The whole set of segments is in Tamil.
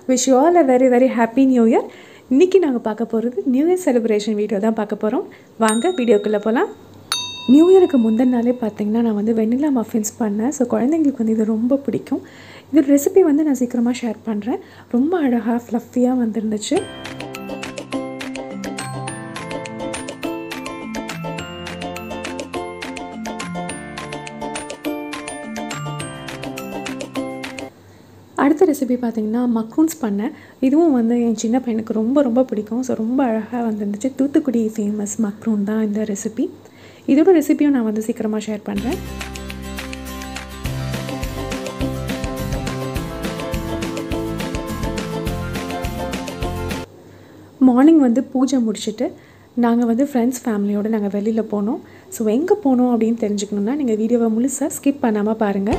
Wish you all a very very happy new year இன்றைக்கி நாங்கள் பார்க்க போகிறது நியூ இயர் செலிப்ரேஷன் வீடியோ தான் பார்க்க போகிறோம் வாங்க வீடியோக்குள்ளே போகலாம் நியூ இயருக்கு முந்தின நாளே பார்த்தீங்கன்னா நான் வந்து வெண்ணிலா மஃபின்ஸ் பண்ணேன் ஸோ குழந்தைங்களுக்கு வந்து இது ரொம்ப பிடிக்கும் இது ரெசிபி வந்து நான் சீக்கிரமாக ஷேர் பண்ணுறேன் ரொம்ப அழகாக ஃப்ளஃபியாக வந்துருந்துச்சு அடுத்த ரெசிபி பார்த்திங்கன்னா மக்ரூன்ஸ் பண்ணேன் இதுவும் வந்து என் சின்ன பையனுக்கு ரொம்ப ரொம்ப பிடிக்கும் ஸோ ரொம்ப அழகாக வந்துருந்துச்சு தூத்துக்குடி ஃபேமஸ் மக்ரூன் தான் இந்த ரெசிபி இதோட ரெசிபியும் நான் வந்து சீக்கிரமாக ஷேர் பண்ணுறேன் மார்னிங் வந்து பூஜை முடிச்சுட்டு நாங்கள் வந்து ஃப்ரெண்ட்ஸ் ஃபேமிலியோடு நாங்கள் வெளியில் போனோம் ஸோ எங்கே போனோம் அப்படின்னு தெரிஞ்சுக்கணுன்னா நீங்கள் வீடியோவை முழுசாக ஸ்கிப் பண்ணாமல் பாருங்கள்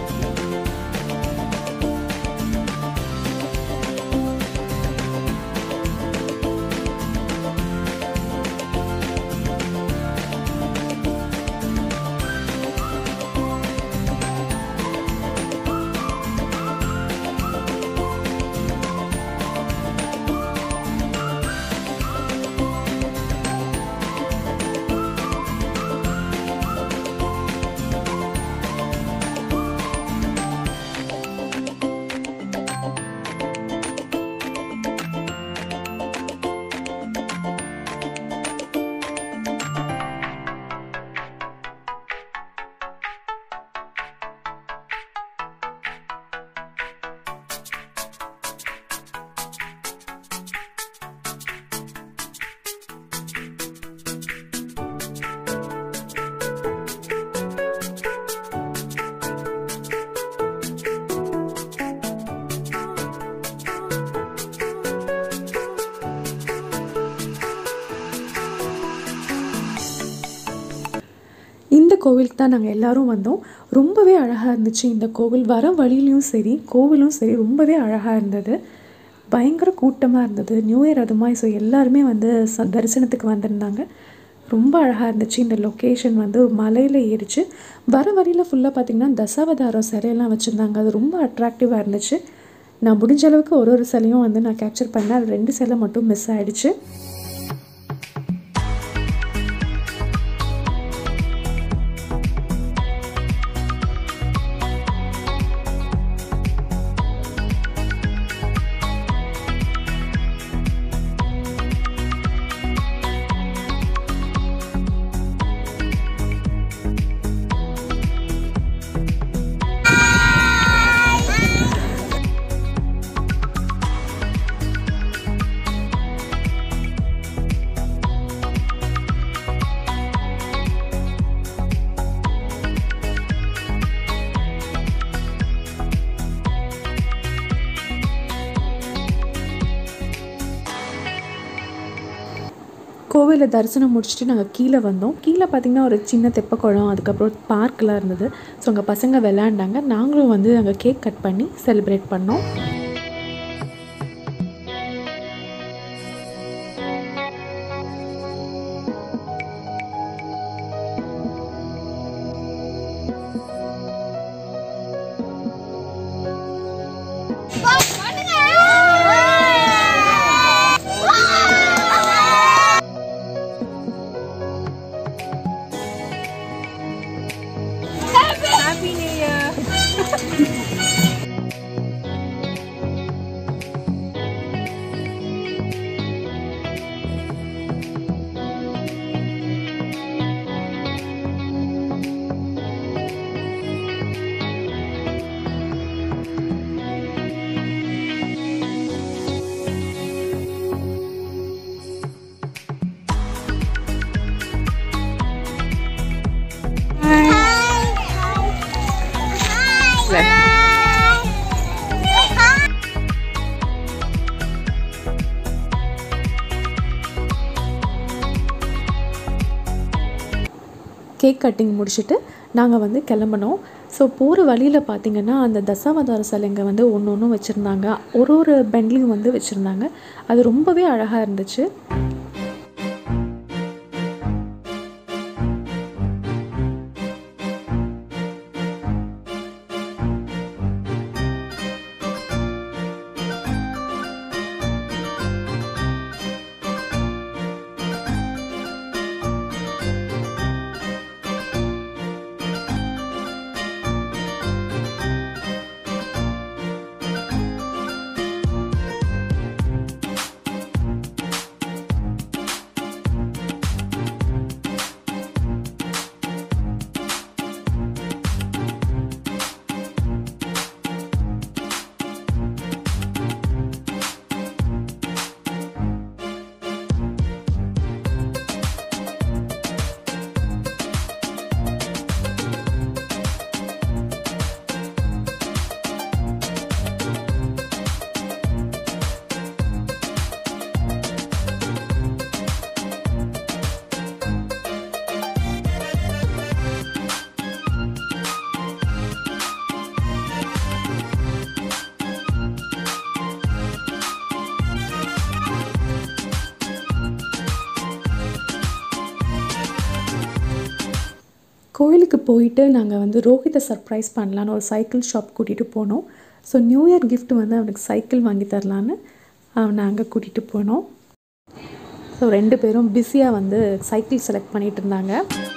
இந்த கோவிலுக்கு தான் நாங்கள் எல்லோரும் வந்தோம் ரொம்பவே அழகாக இருந்துச்சு இந்த கோவில் வர வழியிலையும் சரி கோவிலும் சரி ரொம்பவே அழகாக இருந்தது பயங்கர கூட்டமாக இருந்தது நியூ இயர் அதுமாதிரி ஸோ எல்லாருமே வந்து ச தரிசனத்துக்கு வந்திருந்தாங்க ரொம்ப அழகாக இருந்துச்சு இந்த லொக்கேஷன் வந்து மலையில் ஏறிச்சு வர வழியில் ஃபுல்லாக பார்த்திங்கன்னா தசாவதாரம் சிலையெல்லாம் வச்சுருந்தாங்க அது ரொம்ப அட்ராக்டிவாக இருந்துச்சு நான் முடிஞ்ச அளவுக்கு ஒரு ஒரு சிலையும் வந்து நான் கேப்சர் பண்ணேன் அது ரெண்டு சிலை மட்டும் மிஸ் ஆகிடுச்சு கோவிலில் தரிசனம் முடிச்சுட்டு நாங்கள் கீழே வந்தோம் கீழே பார்த்திங்கன்னா ஒரு சின்ன தெப்பக்குளம் அதுக்கப்புறம் பார்க்கெலாம் இருந்தது ஸோ அங்கே பசங்க விளையாண்டாங்க நாங்களும் வந்து அங்கே கேக் கட் பண்ணி செலிப்ரேட் பண்ணோம் Happy New Year! Cake cutting முடிச்சுட்டு நாங்கள் வந்து கிளம்பினோம் ஸோ போகிற வழியில் பார்த்திங்கன்னா அந்த தசாவதார சிலைங்க வந்து ஒன்று ஒன்று வச்சுருந்தாங்க ஒரு ஒரு பெண்ட்லையும் வந்து வச்சுருந்தாங்க அது ரொம்பவே அழகாக இருந்துச்சு கோயிலுக்கு போயிட்டு நாங்கள் வந்து ரோஹித்தை சர்ப்ரைஸ் பண்ணலான்னு ஒரு சைக்கிள் ஷாப் கூட்டிகிட்டு போனோம் ஸோ நியூ இயர் gift வந்து அவனுக்கு சைக்கிள் வாங்கி தரலான்னு அவனை அங்கே கூட்டிகிட்டு போனோம் ஸோ ரெண்டு பேரும் பிஸியாக வந்து சைக்கிள் செலக்ட் பண்ணிகிட்டு இருந்தாங்க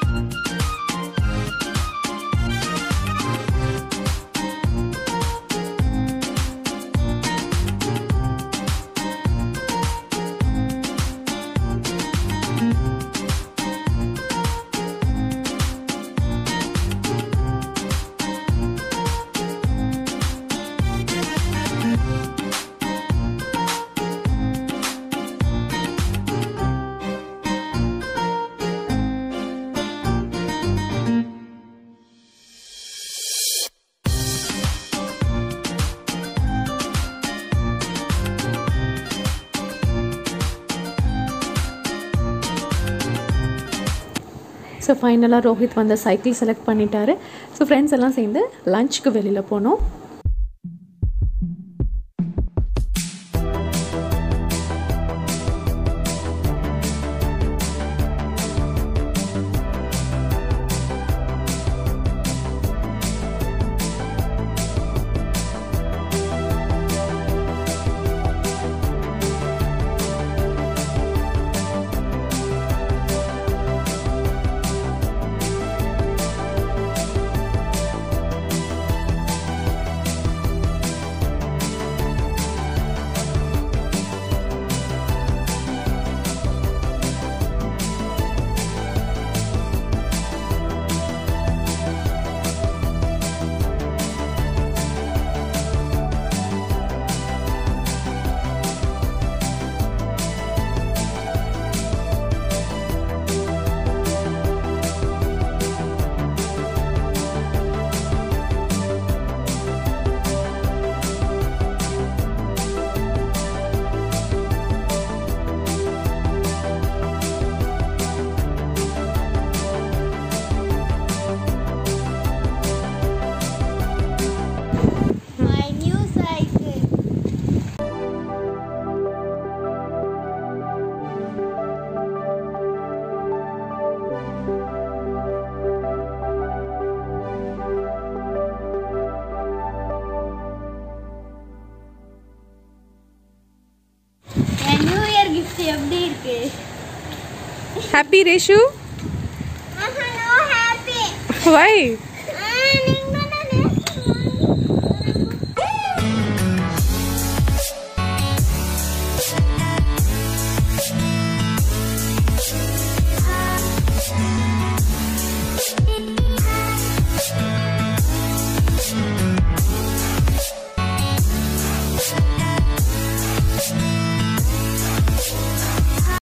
ஸோ ஃபைனலாக ரோஹித் வந்து சைக்கிள் செலக்ட் பண்ணிட்டாரு ஸோ ஃப்ரெண்ட்ஸ் எல்லாம் சேர்ந்து லஞ்சுக்கு வெளியில் போனோம் My new cycle. என் நியூ இயர் கிஃப்ட் எப்படி இருக்கு ஹாப்பி ரேஷு ஹலோ ஹாப்பி வை